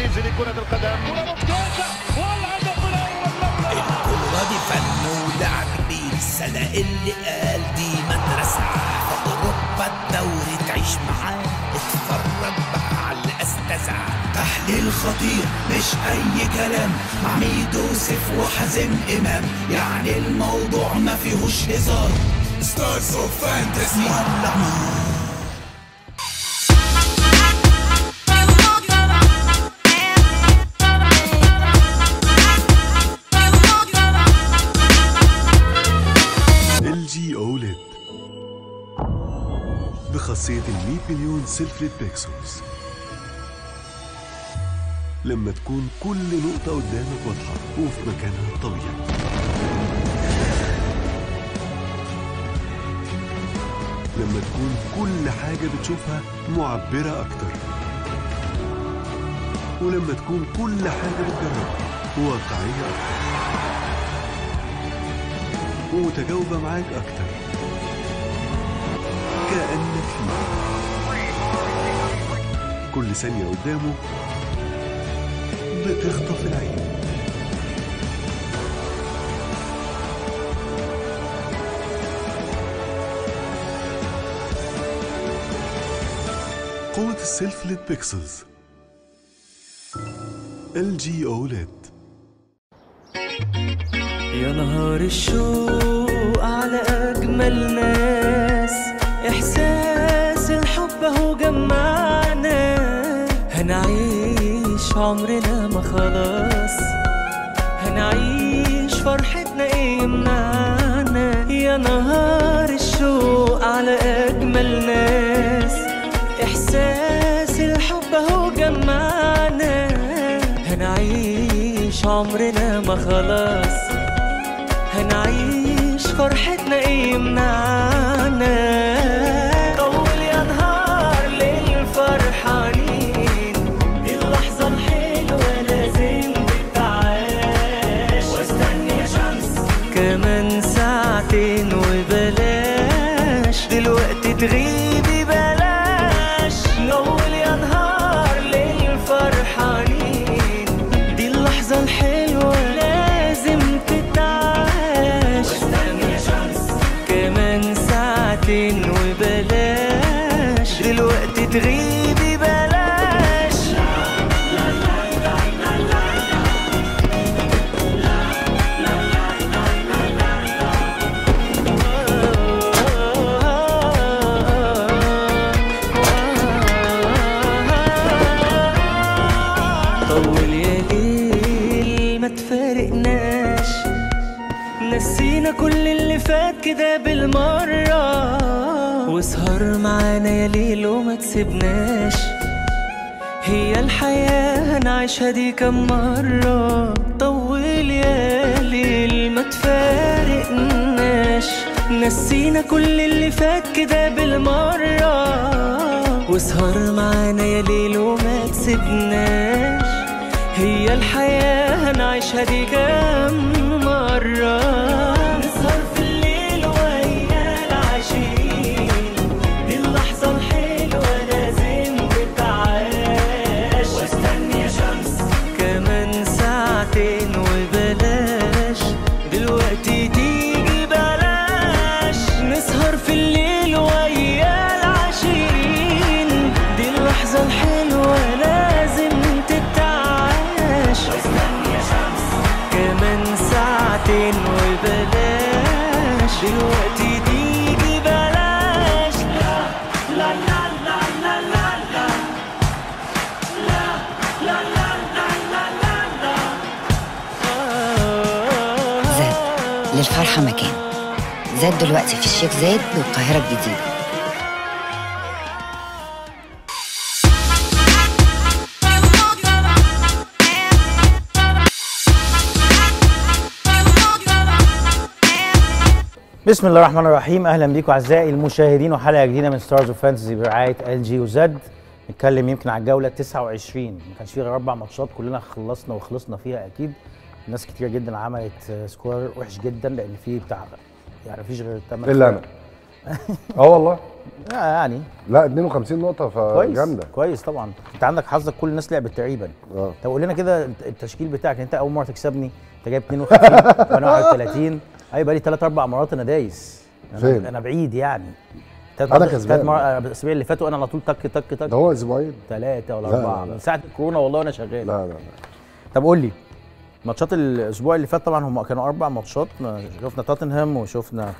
الانجليزي لكرة القدم الكورة دي فن ولعب كبير السنة اللي قال دي مدرسة في أوروبا الدوري تعيش معاه اتفرج بقى على الأستاذة تحليل خطير مش أي كلام مع ميدو سيف وحازم إمام يعني الموضوع ما فيهوش هزار ستارز اوف فانتسي ولع نار ال جي اوليد بخاصية ال 100 مليون سيلفريد بيكسلز لما تكون كل نقطة قدامك واضحة وفي مكانها الطبيعي لما تكون كل حاجة بتشوفها معبرة أكتر ولما تكون كل حاجة بتجربها واقعية أكتر ومتجاوبة معاك أكتر كأنك فيه كل ثانية قدامه بتخطف العين قوة السيلف ليد بيكسلز ال جي اوليد يا نهار الشوق على أجمل ناس إحساس الحب أهو جمعنا هنعيش عمرنا ما خلاص هنعيش فرحتنا إيه يمنعنا يا نهار الشوق على أجمل ناس إحساس الحب أهو جمعنا هنعيش عمرنا ما خلاص هنعيش فرحتنا ايه يمنعنا طول يا نهار ليل فرحانين دي اللحظة الحلوة لازم تتعاش واستني يا شمس كمان ساعتين وبلاش دلوقتي تغيبي بلاش نول يا نهار ليل فرحانين دي اللحظة الحلوة لازم تتعاش واستني يا شمس كمان ساعتين وبلاش دلوقتي تغيبي بلاش طول يا ليل ما تفارقناش نسينا كل اللي فات كده بالمرة واسهر معانا يا ليل وما تسيبناش هي الحياة هنعيشها دي كم مرة طول يا ليل ما تفارقناش نسينا كل اللي فات كده بالمرة واسهر معانا يا ليل وما تسيبناش هي الحياة هنعيشها دي كم مرة نسهر في الليل ويا العشيق دي اللحظة الحلوة لازم تتعاش واستني يا شمس كمان ساعتين وبلاش دلوقتي تيجي بلاش نسهر في الليل ويا العشرين دي اللحظة الحلوة لازم تتعاش واستني يا شمس كمان ساعتين وبلاش دلوقتي تيجي بلاش لا لا لا لا لا لا لا لا لا لا لا لا لا زاد للفرحة مكان زاد دلوقتي في الشيخ زايد والقاهرة الجديدة بسم الله الرحمن الرحيم اهلا بيكم اعزائي المشاهدين وحلقه جديده من ستارز اوف فانتسي برعايه ال جي وزد نتكلم يمكن على الجوله 29 ما كانش فيه غير اربع ماتشات كلنا خلصنا وخلصنا فيها اكيد ناس كتير جدا عملت سكور وحش جدا لان في بتاع يعني مفيش غير 8 الا انا اه والله لا يعني لا 52 نقطه كويس فجامده كويس طبعا انت عندك حظك كل الناس لعبت تقريبا اه طب قول لنا كده التشكيل بتاعك انت اول مره تكسبني انت جايب 52 وانا 31 ايوه بقى لي ثلاث اربع مرات انا دايس أنا فين؟ انا بعيد يعني تلات أنا مرات- كسبان. تلات مرات- الاسابيع اللي فاتوا انا على طول تك تك تك ده هو اسبوعين ثلاثه ولا لا، اربعه لا، لا. من ساعه الكورونا والله وانا شغال لا لا لا طب قول لي ماتشات الاسبوع اللي فات طبعا هم كانوا اربع ماتشات شفنا توتنهام وشفنا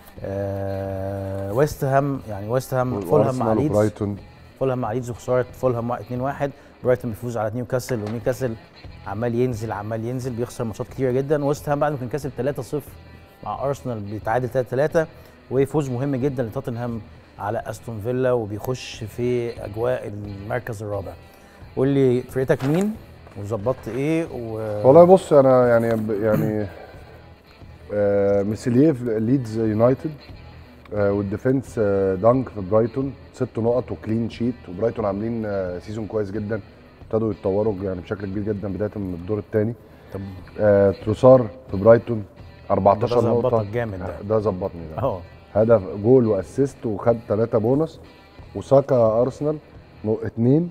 آه ويست هام يعني ويست هام فولهام مع وارسنال ليدز وبرايتون فولهام مع ليدز وخساره فولهام 2 1 برايتون بيفوز على نيوكاسل ونيوكاسل عمال ينزل عمال ينزل بيخسر ماتشات كتيره جدا ويست هام بعد ما كان كاسب 3-0 مع ارسنال بيتعادل 3-3 وفوز مهم جدا لتوتنهام على استون فيلا وبيخش في اجواء المركز الرابع قول لي فرقتك مين وظبطت ايه و... والله بص انا يعني يعني آه مسيليه في ليدز يونايتد آه والديفنس آه دانك في برايتون ست نقط وكلين شيت وبرايتون عاملين آه سيزون كويس جدا ابتدوا يتطوروا يعني بشكل كبير جدا بدايه من الدور الثاني طب آه تروسار في برايتون 14 ده نقطه ظبطك جامد ده. ده ظبطني ده اه هدف جول واسيست وخد ثلاثة بونص وساكا ارسنال نو- اتنين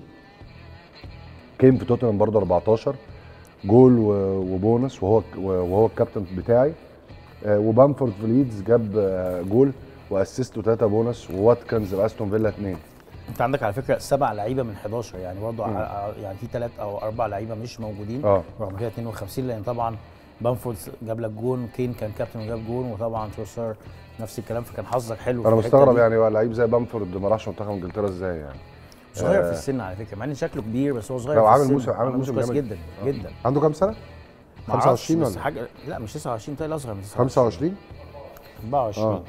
كين في توتنهام برضه 14 جول و- وبونص وهو وهو الكابتن بتاعي آه، وبامفورد في ليدز جاب آه، جول واسيست وثلاثة بونص وواتكنز لاستون فيلا اثنين انت عندك على فكره سبع لعيبه من 11 يعني برضه ع- يعني في ثلاث او اربع لعيبه مش موجودين اه رغم كده 52 لان طبعا بامفورد جاب لك جون كين كان كابتن وجاب جون وطبعا تروسار نفس الكلام فكان حظك حلو في انا الحتة مستغرب دي. يعني هو لعيب زي بامفورد ما راحش منتخب انجلترا ازاي يعني صغير في آه. السن على فكره مع ان شكله كبير بس هو صغير لو في عامل السن موسم- عامل موسم كويس جامد. جدا آه. جدا عنده كام سنه؟ معرفش، 25 بس ولا حاجه لا مش 29 تلاقي اصغر من 29 25 24 آه.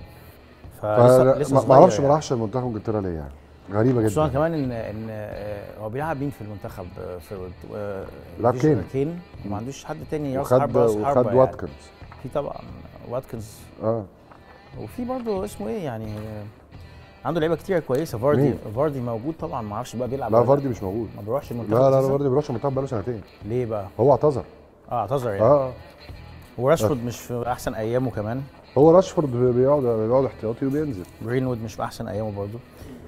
فلسه لسه ما صغير ما اعرفش ما يعني. راحش منتخب انجلترا ليه يعني غريبه خصوصا جدا كمان ان ان آه، هو بيلعب مين في المنتخب آه، في آه، بيلعب ديفيجن كين. كين وما عندوش حد تاني راس وخد حربة راس حربة وخد يعني. واتكنز في طبعا واتكنز اه وفي برضه اسمه ايه يعني آه، عنده لعيبه كتير كويسه فاردي مين؟ فاردي موجود طبعا ما اعرفش بقى بيلعب لا ولا فاردي مش موجود ما بيروحش المنتخب لا لا لا أساساً؟ فاردي بيروحش المنتخب بقاله سنتين ليه بقى؟ هو اعتذر اه اعتذر يعني اه وراشفورد مش في احسن ايامه كمان هو راشفورد بيقعد بيقعد احتياطي وبينزل جرينوود مش في احسن ايامه برضه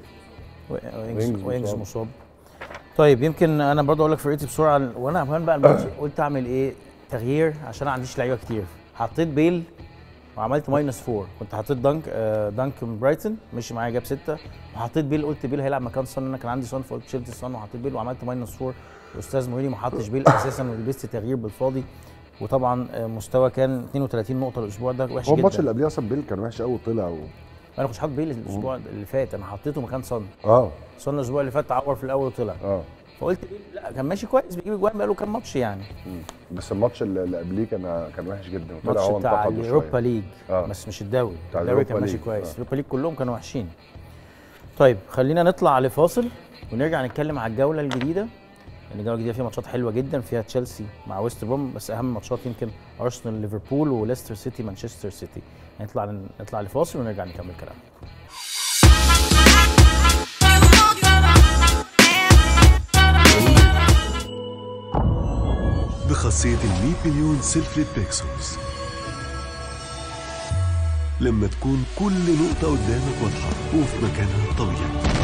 و- وينجز وينجز وينجز مصاب. مصاب طيب يمكن انا برضه اقول لك فرقتي بسرعه وانا كمان بقى الماتش قلت اعمل ايه تغيير عشان ما عنديش لعيبه كتير حطيت بيل وعملت ماينس فور كنت حطيت دانك آه دانك من برايتون مشي معايا جاب سته وحطيت بيل قلت بيل هيلعب مكان صن انا كان عندي صن فقلت شلت الصن وحطيت بيل وعملت ماينس فور الاستاذ موريني ما حطش بيل اساسا ولبست تغيير بالفاضي وطبعا آه، مستوى كان 32 نقطه الاسبوع ده وحش هو جدا الماتش اللي قبليه اصلا بيل كان وحش قوي وطلع و... انا كنت حاطط بيل الاسبوع اللي فات انا حطيته مكان صن اه صن الاسبوع اللي فات تعور في الاول وطلع اه فقلت بيل لا كان ماشي كويس بيجيب اجوان بقاله كام ماتش يعني بس الماتش اللي اللي قبليه كان كان وحش جدا وطلع الماتش هو بتاع انتقده اليوروبا شويه ليج آه. بس مش الدوري بتاع الدوري كان اليوروبا ماشي ليج، كويس آه. اليوروبا ليج كلهم كانوا وحشين طيب خلينا نطلع لفاصل ونرجع نتكلم على الجوله الجديده لان الجوله الجديده فيها ماتشات حلوه جدا فيها تشيلسي مع ويست بروم بس اهم ماتشات يمكن ارسنال ليفربول وليستر سيتي مانشستر سيتي نطلع نطلع لفاصل ونرجع نكمل كلامنا بخاصية ال 100 مليون سيلفريد بيكسلز لما تكون كل نقطة قدامك واضحة وفي مكانها الطبيعي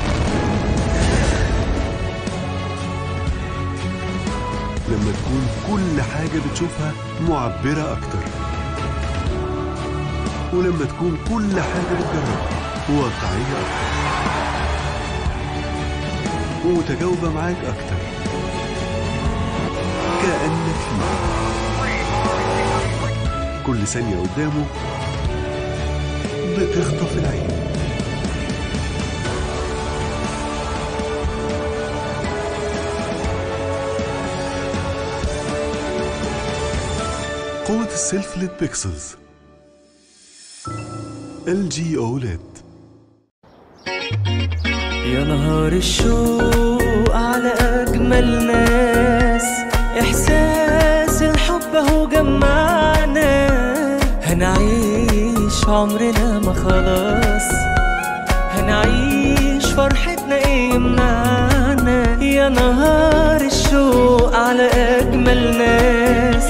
لما تكون كل حاجة بتشوفها معبرة أكتر ولما تكون كل حاجة بتجربها واقعية أكتر ومتجاوبة معاك أكتر كأنك فيه كل ثانية قدامه بتخطف العين قوة السيلف ليد بيكسلز ال جي اوليد يا نهار الشوق على أجمل ناس إحساس الحب أهو جمعنا هنعيش عمرنا ما خلاص هنعيش فرحتنا إيه يمنعنا يا نهار الشوق على أجمل ناس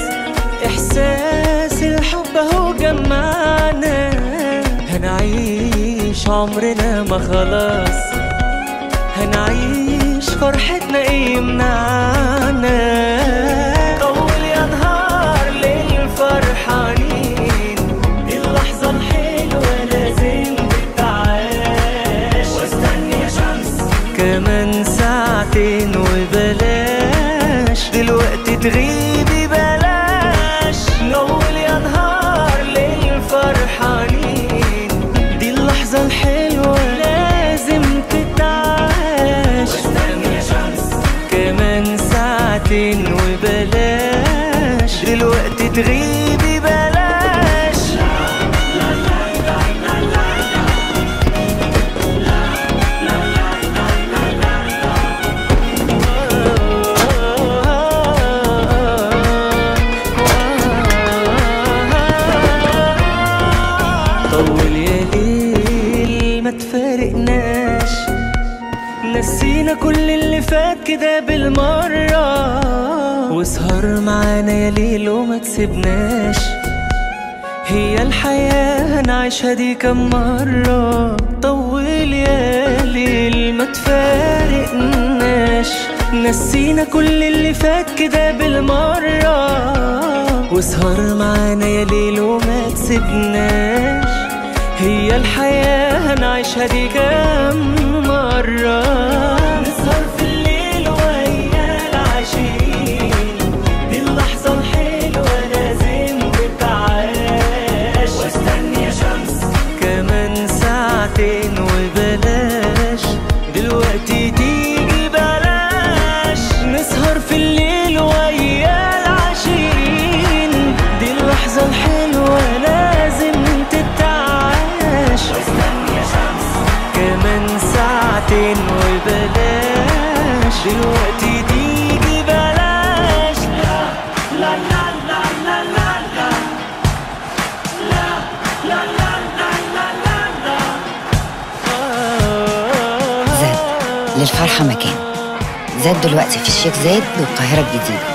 إحساس الحب أهو جمعنا هنعيش هنعيش عمرنا ما خلاص هنعيش فرحتنا ايه يمنعنا طول يا نهار ليل فرحانين اللحظة الحلوة لازم تتعاش واستني يا شمس كمان ساعتين وبلاش دلوقتي تغيبي بلاش نول يا نهار ليل فرحانين دي اللحظة الحلوة لازم تتعاش واستني يا شمس كمان ساعتين وبلاش دلوقتي تغيبي بلاش طول يا ليل ما تفارقناش نسينا كل اللي فات كده بالمرة واسهر معانا يا ليل وما تسيبناش هي الحياة هنعيشها دي كم مرة طول يا ليل ما تفارقناش نسينا كل اللي فات كده بالمرة واسهر معانا يا ليل وما تسيبناش هي الحياة هنعيشها دي كم مرة نسهر في الليل ويا العشرين دي اللحظة الحلوة لازم تتعاش واستني يا شمس كمان ساعتين وبلاش دلوقتي تيجي بلاش نسهر في الليل ويا العشرين دي اللحظة الحلوة لازم تتعاش واستني يا شمس كمان ساعتين وبلاش دلوقتي تيجي بلاش لا لا لا لا لا لا لا لا لا لا لا لا لا لا زاد للفرحة مكان زاد دلوقتي في الشيخ زايد بالقاهرة الجديدة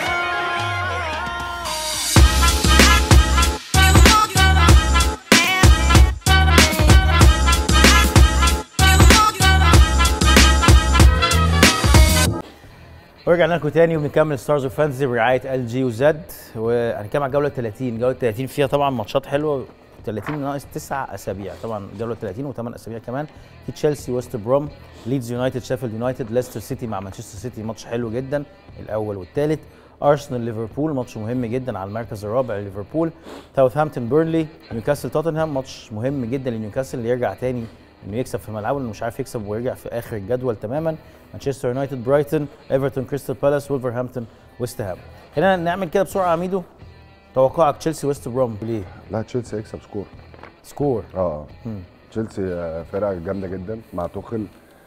ورجعنا لكم تاني وبنكمل ستارز اوف فانتسي برعايه ال جي وزد وهنتكلم عن الجوله 30 جوله 30 فيها طبعا ماتشات حلوه 30 ناقص 9 اسابيع طبعا جوله 30 و8 اسابيع كمان في تشيلسي ويست بروم ليدز يونايتد شيفيلد يونايتد ليستر سيتي مع مانشستر سيتي ماتش حلو جدا الاول والثالث ارسنال ليفربول ماتش مهم جدا على المركز الرابع ليفربول ساوثهامبتون بيرنلي نيوكاسل توتنهام ماتش مهم جدا لنيوكاسل اللي يرجع تاني انه يكسب في ملعبه لانه مش عارف يكسب ويرجع في اخر الجدول تماما مانشستر يونايتد برايتون ايفرتون كريستال بالاس وولفرهامبتون ويست هام خلينا نعمل كده بسرعه يا ميدو توقعك تشيلسي ويست بروم ليه لا تشيلسي هيكسب سكور سكور اه تشيلسي آه، فرقه جامده جدا مع توخل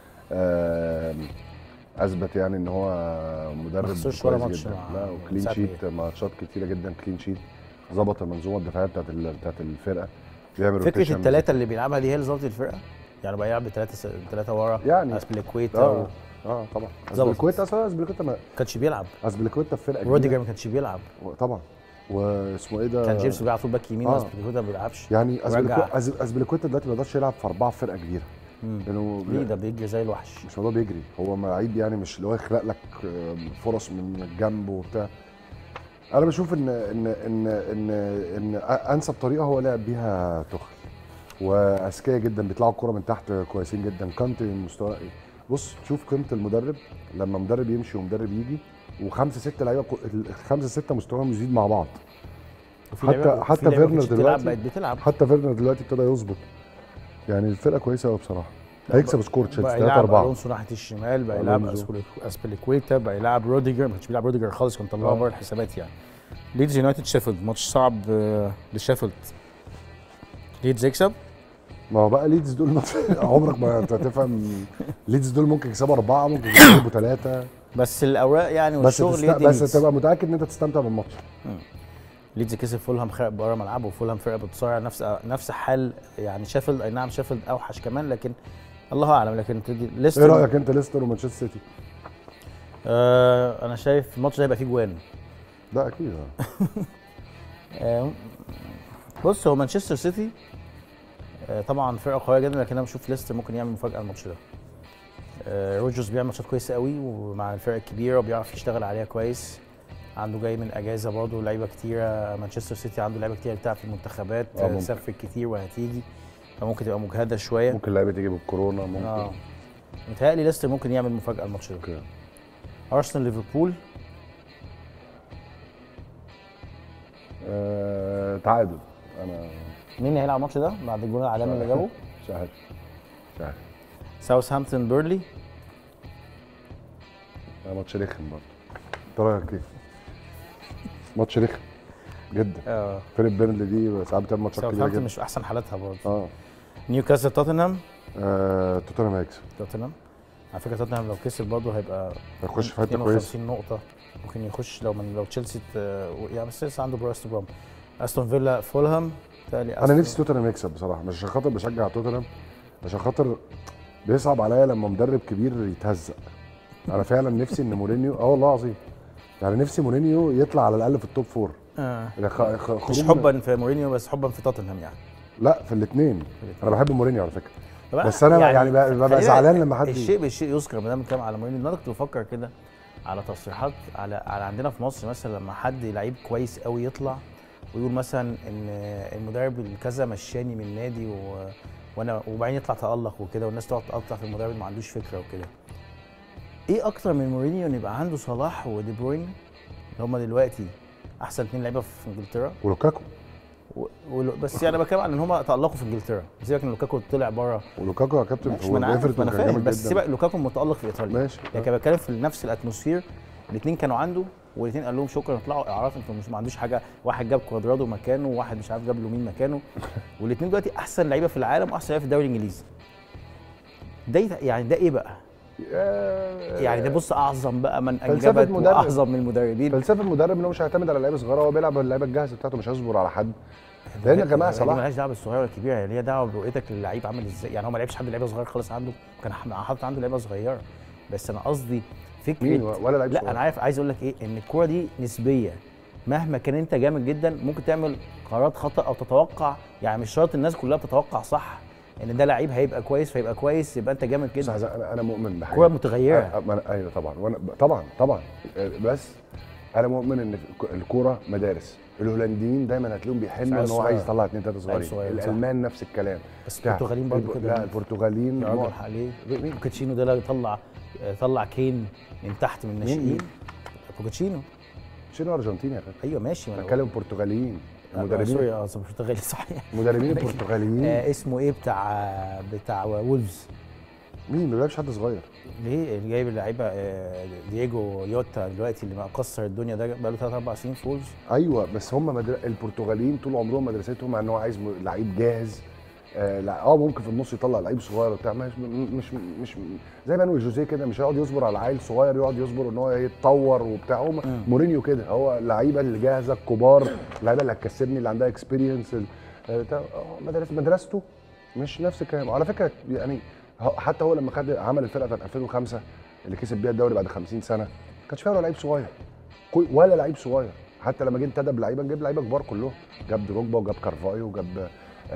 آه، اثبت يعني ان هو مدرب ما خسرش كويس ولا ماتش جدا مع- لا وكلين ساعة شيت ماتشات كتيره جدا كلين شيت ظبط المنظومه الدفاعيه بتاعت ال- بتاعت الفرقه بيعمل فكره rotation. الثلاثه اللي بيلعبها دي هي اللي ظبطت الفرقه يعني بقى يلعب بثلاثه ثلاثه ورا يعني. اسبليكويتا اه و- اه طبعا ظبطت. اسبليكويتا اصلا اسبليكويتا ما كانش بيلعب اسبليكويتا في فرقه روديجر كبيره ما كانش بيلعب طبعا واسمه ايه ده كان جيمس بيلعب طول باك يمين آه. اسبليكويتا ما بيلعبش يعني ورجع. أسبليكو- أز- اسبليكويتا دلوقتي ما يقدرش يلعب في اربعه في فرقه كبيره مم. لانه ليه ده بيجري زي الوحش مش موضوع بيجري هو لعيب يعني مش اللي هو يخلق لك آه، فرص من الجنب وبتاع انا بشوف ان ان ان ان ان انسب طريقه هو لعب بيها تخل واذكياء جدا بيطلعوا الكوره من تحت كويسين جدا كانتي مستوى بص شوف قيمه المدرب لما مدرب يمشي ومدرب يجي وخمسه سته لعيبه كو- الخمسه سته مستواهم يزيد مع بعض وفي حتى لعيبة- حتى في لعيبة ما فيرنر كانتش بتلعب دلوقتي بقت بتلعب حتى فيرنر دلوقتي ابتدى يظبط يعني الفرقه كويسه قوي بصراحه هيكسب سكور تشيلسي بقى 3 يلعب 4 الونسو ناحيه الشمال بقى يلعب ألونسو. أسبلي- اسبليكويتا بقى يلعب روديجر ما كانش بيلعب روديجر خالص كان طلعه آه. بره الحسابات يعني ليدز يونايتد شيفيلد ماتش صعب آه، لشيفيلد ليدز يكسب ما هو بقى ليدز دول عمرك ما انت هتفهم ليدز دول ممكن يكسبوا اربعه ممكن يكسبوا ثلاثه بس الاوراق يعني بس والشغل تست... يدي بس ليدز. تبقى متاكد ان انت تستمتع بالماتش ليدز كسب فولهام خارج بره ملعبه وفولهام فرقه بتصارع نفس نفس حال يعني شيفيلد اي نعم شيفيلد اوحش كمان لكن الله اعلم لكن تيجي ليستر ايه رايك انت ليستر ومانشستر سيتي؟ آه انا شايف الماتش ده هيبقى فيه جوان ده اكيد آه. آه، بص هو مانشستر سيتي آه، طبعا فرقه قويه جدا لكن انا بشوف ليستر ممكن يعمل مفاجاه الماتش ده آه، روجرز بيعمل ماتشات كويسه قوي ومع الفرق الكبيره وبيعرف يشتغل عليها كويس عنده جاي من اجازه برضه لعيبه كتيره مانشستر سيتي عنده لعيبه كتير بتلعب في المنتخبات آه، ممكن. سافر كتير وهتيجي فممكن تبقى مجهده شويه ممكن لعيبه تيجي بالكورونا ممكن اه متهيألي ليستر ممكن يعمل مفاجاه الماتش ده اوكي ارسنال ليفربول آه تعادل انا مين اللي هيلعب الماتش ده بعد الجول العالمي اللي جابه مش عارف مش عارف ساوثهامبتون بيرلي ده ماتش رخم برضه انت رايك ايه؟ ماتش رخم جدا اه فرقه بيرنلي دي ساعات بتعمل ماتشات كبيره ساوثهامبتون جدا مش في احسن حالاتها برضه اه نيوكاسل توتنهام آه، توتنهام هيكسب توتنهام على فكره توتنهام لو كسب برضه هيبقى هيخش في حته كويسه 52 نقطة ممكن يخش لو من لو تشيلسي ت- يعني بس لسه عنده برايس بروم استون فيلا فولهام تالي انا نفسي توتنهام يكسب بصراحه مش عشان خاطر بشجع توتنهام عشان خاطر بيصعب عليا لما مدرب كبير يتهزق انا فعلا نفسي ان مورينيو اه والله العظيم يعني نفسي مورينيو يطلع على الاقل في التوب فور آه. يعني خ- خ- مش خروج- حبا في مورينيو بس حبا في توتنهام يعني لا في الاثنين انا بحب مورينيو على فكره طب بس أنا يعني بقى- ببقى خلينا- زعلان لما حد- الشيء بالشيء يذكر ما دام بنتكلم على مورينيو انا كنت بفكر كده على تصريحات على على عندنا في مصر مثلا لما حد لعيب كويس قوي يطلع ويقول مثلا ان المدرب الكذا مشاني من النادي و... وانا وبعدين يطلع تالق وكده والناس تقعد تقطع في المدرب ما عندوش فكره وكده ايه اكتر من مورينيو ان يبقى عنده صلاح ودي بروين اللي هم دلوقتي احسن اثنين لعيبه في انجلترا ولوكاكو و... و... بس يعني بتكلم عن ان هم تالقوا في انجلترا سيبك ان لوكاكو طلع بره ولوكاكو يا كابتن ماشي في ما انا عارف ما ايفرتون انا كان فاهم جامد بس جدا سيبك لوكاكو متالق في ايطاليا ماشي لكن بتكلم في نفس الاتموسفير الاثنين كانوا عنده والاثنين قال لهم شكرا اطلعوا اعراف انتوا مش ما عندوش حاجه واحد جاب كوادرادو مكانه وواحد مش عارف جاب له مين مكانه والاثنين دلوقتي احسن لعيبه في العالم واحسن لعيبه في الدوري الانجليزي ده يت- يعني ده ايه بقى؟ يعني ده بص اعظم بقى من فلسفة انجبت مدرب. واعظم من المدربين فلسفه المدرب انه مش هيعتمد على لعيبه صغيره هو بيلعب اللعيبه الجاهزه بتاعته مش هيصبر على حد لان يا جماعه دي صلاح مالهاش دعوه بالصغير ولا الكبير هي ليها دعوه برؤيتك للعيب عامل ازاي يعني هو ما لعبش حد لعيبه صغير خالص عنده كان ح- حاطط عنده لعيبه صغيره بس انا قصدي فكره مين ولا لعيب لا صغير. انا عارف عايز اقول لك ايه ان الكوره دي نسبيه مهما كان انت جامد جدا ممكن تعمل قرارات خطا او تتوقع يعني مش شرط الناس كلها بتتوقع صح ان ده لعيب هيبقى كويس فيبقى كويس يبقى انت جامد بص جدا عايز- انا انا مؤمن بحاجه الكوره متغيره أنا- أنا- ايوه طبعا وانا طبعا طبعا آه، بس انا مؤمن ان الك- الكوره مدارس الهولنديين دايما هتلاقيهم بيحنوا لعيب ان هو عايز صغير. يطلع اثنين ثلاثه لعيب صغيرين صغير، صح. الالمان نفس الكلام بس بتاع. البرتغاليين برضو الب- كده لا البرتغاليين يا راجل مع- عليه مين؟ بوكاتشينو ده طلع طلع كين من تحت من الناشئين مين؟ بوكاتشينو شنو ارجنتيني يا فندم ايوه ماشي ما أنا بتكلم برتغاليين سوري المدربين اه أصل برتغالي صحيح المدربين البرتغاليين آه اسمه ايه بتاع بتاع وولفز مين ما بيلعبش حد صغير ليه اللي جايب اللعيبه آه دييجو يوتا دلوقتي اللي مكسر الدنيا ده بقى له 3 4 سنين في وولفز ايوه بس هم مدر... البرتغاليين طول عمرهم مدرستهم ان هو عايز م- لعيب جاهز اه لا اه ممكن في النص يطلع لعيب صغير وبتاع مش مش مش زي ما نقول جوزيه كده مش هيقعد يصبر على عيل صغير يقعد يصبر ان هو يتطور وبتاع هو مورينيو كده هو اللعيبه اللي جاهزه الكبار اللعيبه اللي هتكسبني اللي عندها اكسبيرينس مدرسه مدرسته مش نفس الكلام وعلى فكره يعني هو- حتى هو لما خد عمل الفرقه بتاعت 2005 اللي كسب بيها الدوري بعد 50 سنه ما كانش فيها ولا لعيب صغير كل- ولا لعيب صغير حتى لما جه انتدى بلعيبه جاب لعيبه كبار كلهم جاب دروجبا وجاب كارفايو وجاب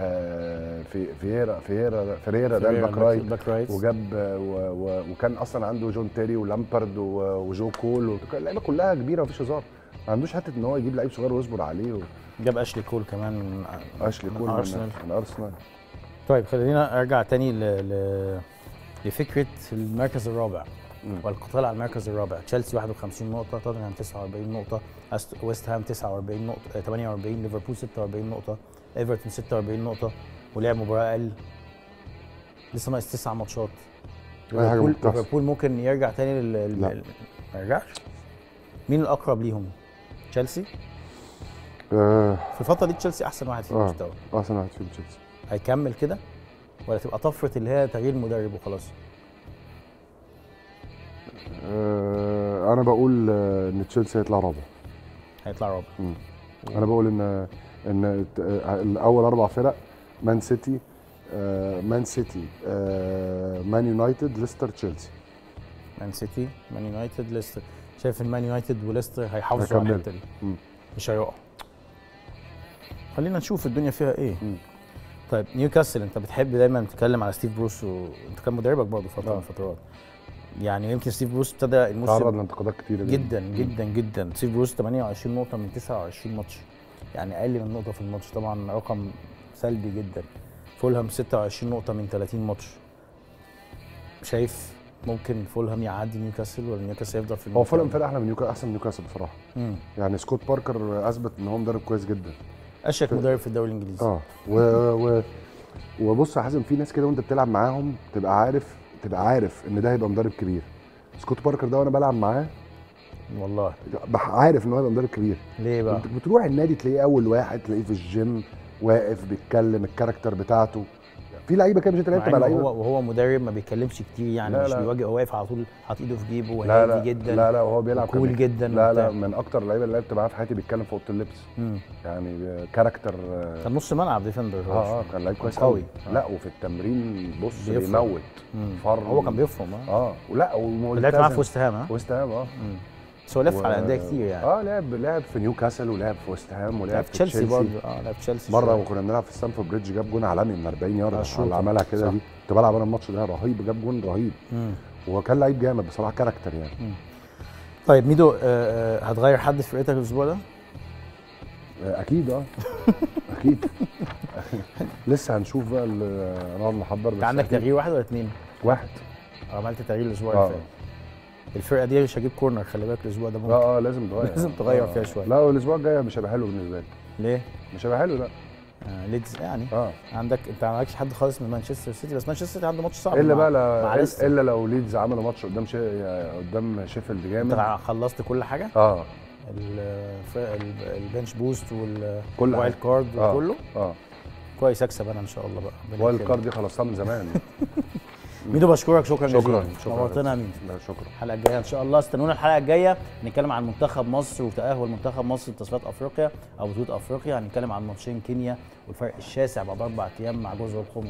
آه في فييرا فييرا فيريرا ده الباك رايت باك رايت وجاب آه، و و وكان اصلا عنده جون تيري ولامبرد و- وجو كول وكان اللعيبه كلها كبيره مفيش هزار ما عندوش حته ان هو يجيب لعيب صغير ويصبر عليه و- جاب اشلي كول كمان من اشلي من كول أرسنال. من, من ارسنال طيب خلينا ارجع تاني ل... ل... لفكره المركز الرابع والقتال على المركز الرابع تشيلسي 51 نقطه توتنهام 49 نقطه أست... ويست هام 49 نقطه آه، 48 ليفربول 46 نقطه ايفرتون 46 نقطه ولعب مباراه اقل لسه ناقص تسع ماتشات أي حاجة ليفربول ممكن تحصل. ليفربول ممكن يرجع تاني لل... لل- لا. لل- ما يرجعش مين الاقرب ليهم تشيلسي آه في الفتره دي تشيلسي احسن واحد في اه المستوى احسن واحد فيهم تشيلسي هيكمل كده ولا تبقى طفره اللي هي تغيير مدرب وخلاص آه انا بقول آه، ان تشيلسي هيطلع رابع هيطلع رابع انا بقول ان ان ت- آه، الاول اربع فرق مان سيتي آه، مان سيتي آه، مان يونايتد ليستر تشيلسي مان سيتي مان يونايتد ليستر شايف المان يونايتد وليستر هيحافظوا على هيكملوا. الحته دي مم. مش هيقعوا خلينا نشوف الدنيا فيها ايه مم. طيب نيوكاسل انت بتحب دايما تتكلم على ستيف بروس وانت كان مدربك برضه فتره من الفترات يعني يمكن ستيف بروس ابتدى تعرض الموسم لانتقادات كتيره جدا جدا جدا ستيف بروس 28 نقطه من 29 ماتش يعني اقل من نقطه في الماتش طبعا رقم سلبي جدا فولهام 26 نقطه من 30 ماتش شايف ممكن فولهام يعدي نيوكاسل ولا نيوكاسل يفضل في هو المنطقة؟ فولهام فرقه احلى من نيوكاسل احسن من نيوكاسل بصراحه مم. يعني سكوت باركر اثبت ان هو مدرب كويس جدا اشيك مدرب في الدوري الانجليزي اه و... و... وبص يا حازم في ناس كده وانت بتلعب معاهم تبقى عارف تبقى عارف ان ده هيبقى مدرب كبير سكوت باركر ده وانا بلعب معاه والله بح- عارف ان هو هيبقى مدرب كبير ليه بقى؟ انت بتروح النادي تلاقيه اول واحد تلاقيه في الجيم واقف بيتكلم الكاركتر بتاعته في لعيبه كده مش انت مع لعبت مع إنه لعيبه هو وهو مدرب ما بيتكلمش كتير يعني لا، مش لا. بيواجه هو واقف على طول حاطط ايده في جيبه لا لا وهادي جدا لا لا وهو بيلعب وكول كان- جدا لا لا وبتاع. من اكتر اللعيبه اللي لعبت معاه في حياتي بيتكلم في اوضه اللبس مم. يعني كاركتر كان نص ملعب ديفندر هو اه اه كان لعيب كويس قوي. قوي لا وفي التمرين بص بيفرق. بيموت مم. فر هو كان بيفهم اه اه ولا لعبت معاه في وست هام ها وست هام اه مم. بس هو لف على انديه كتير يعني اه لعب لعب في نيوكاسل ولعب في وست هام ولعب لعب في في تشيلسي برضه اه لعب في تشيلسي مره شوية. وكنا بنلعب في ستانفورد بريدج جاب جون عالمي من 40 يارد الشوطة. اللي عملها كده صح. دي كنت بلعب انا الماتش ده رهيب جاب جون رهيب مم. وهو كان لعيب جامد بصراحه كاركتر يعني طيب ميدو آه، آه، هتغير حد في فرقتك الاسبوع ده؟ آه، اكيد اه اكيد لسه هنشوف بقى ال- نقعد نحضر انت عندك تغيير واحد ولا اثنين؟ واحد عملت تغيير الاسبوع آه. اللي فات الفرقه دي مش هجيب كورنر خلي بالك الاسبوع ده ممكن اه اه لازم تغير لازم تغير آه. فيها شوية. لا والاسبوع الجاي مش هيبقى حلو بالنسبه لي ليه؟ مش هيبقى حلو لا آه ليدز يعني اه عندك انت ما عندكش حد خالص من مانشستر سيتي بس مانشستر سيتي عنده ماتش صعب الا مع- بقى مع لا ليستر. الا لو ليدز عملوا ماتش قدام شي... قدام شيفيلد جامد انت خلصت كل حاجه اه الف- ال- البنش بوست كل والوايلد حاجة. كارد آه. وكله اه كويس اكسب انا ان شاء الله بقى ربنا وايلد يكرمك. كارد دي خلصتها من زمان ميدو بشكرك شكرا شكرا جزيلا شكرا نورتنا يا ميدو لا شكرا الحلقه الجايه ان شاء الله استنونا الحلقه الجايه نتكلم عن منتخب مصر وتاهل منتخب مصر لتصفيات افريقيا او بطوله افريقيا هنتكلم عن ماتشين كينيا والفرق الشاسع بعد اربع ايام مع جزر القمر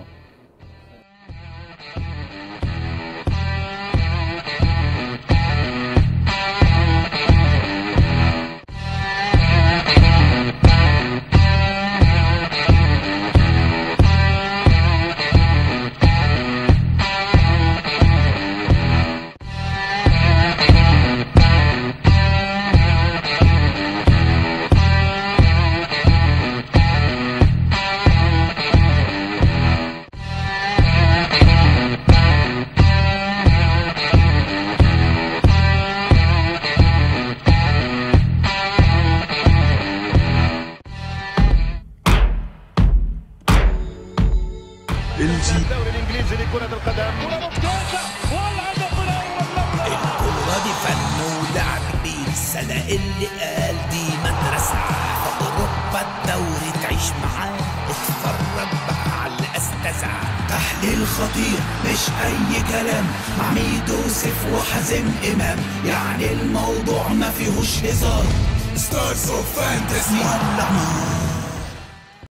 الجي الكرة دي فن ولعب كبير السنة اللي قال دي مدرسة في أوروبا الدوري تعيش معاه اتفرج بقى على الأستاذة تحليل خطير مش أي كلام مع ميدو سيف وحازم إمام يعني الموضوع ما فيهوش هزار ستارز اوف فانتسي ولع نار